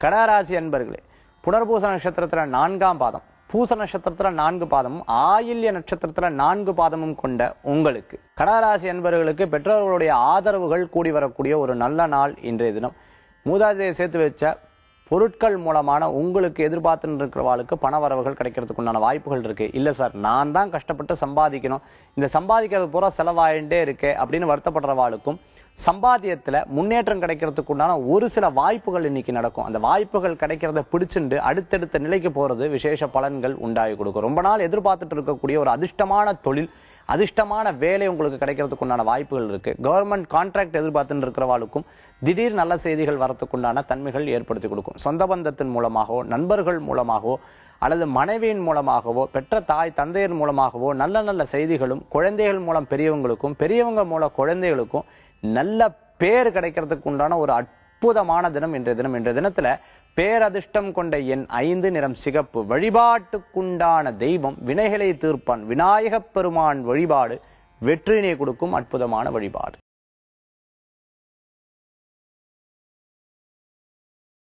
கடகராசி அன்பர்களே புனர்பூச நட்சத்திரத்துல நான்காம் பாதம் பூச நட்சத்திரத்துல நான்கு பாதமும் ஆயில்ய நட்சத்திரத்துல நான்கு பாதமும் கொண்ட உங்களுக்கு கடகராசி அன்பர்களுக்கு பெற்றோர்களுடைய ஆதரவுகள் கூடி வரக்கூடிய ஒரு நல்ல நாள் இன்றைய தினம் மூதாதையை சேர்த்து வச்ச பொருட்கள் மூலமான உங்களுக்கு எதிர்பார்த்துன்னு இருக்கிறவாளுக்கு பண வரவுகள் கிடைக்கிறதுக்கு உண்டான வாய்ப்புகள் இருக்கு இல்ல சார் நான் தான் கஷ்டப்பட்டு சம்பாதிக்கணும் இந்த சம்பாதிக்கிறது பூரா செலவாயிட்டே இருக்கே அப்படின்னு வருத்தப்படுறவாளுக்கும் சம்பாத்தியத்துல முன்னேற்றம் கிடைக்கிறதுக்கு உண்டான ஒரு சில வாய்ப்புகள் இன்னைக்கு நடக்கும் அந்த வாய்ப்புகள் கிடைக்கிறத பிடிச்சிண்டு அடுத்தடுத்த நிலைக்கு போறது விசேஷ பலன்கள் உண்டாகி கொடுக்கும் ரொம்ப நாள் எதிர்பார்த்துட்டு இருக்கக்கூடிய ஒரு அதிர்ஷ்டமான தொழில் அதிர்ஷ்டமான வேலை உங்களுக்கு கிடைக்கிறதுக்கு உண்டான வாய்ப்புகள் இருக்கு கவர்மெண்ட் கான்ட்ராக்ட் எதிர்பார்த்துட்டு இருக்கிறவாளுக்கும் திடீர் நல்ல செய்திகள் வரத்துக்குண்டான தன்மைகள் ஏற்படுத்தி கொடுக்கும் சொந்த பந்தத்தின் மூலமாகவோ நண்பர்கள் மூலமாகவோ அல்லது மனைவியின் மூலமாகவோ பெற்ற தாய் தந்தையர் மூலமாகவோ நல்ல நல்ல செய்திகளும் குழந்தைகள் மூலம் பெரியவங்களுக்கும் பெரியவங்க மூலம் குழந்தைகளுக்கும் நல்ல பேர் கிடைக்கிறதுக்கு உண்டான ஒரு அற்புதமான தினம் இன்றைய தினம் இன்றைய தினத்துல பேரதிர்ஷ்டம் கொண்ட எண் ஐந்து நிறம் சிகப்பு வழிபாட்டுக்குண்டான தெய்வம் வினைகளை தீர்ப்பான் விநாயகப் பெருமான் வழிபாடு வெற்றினை கொடுக்கும் அற்புதமான வழிபாடு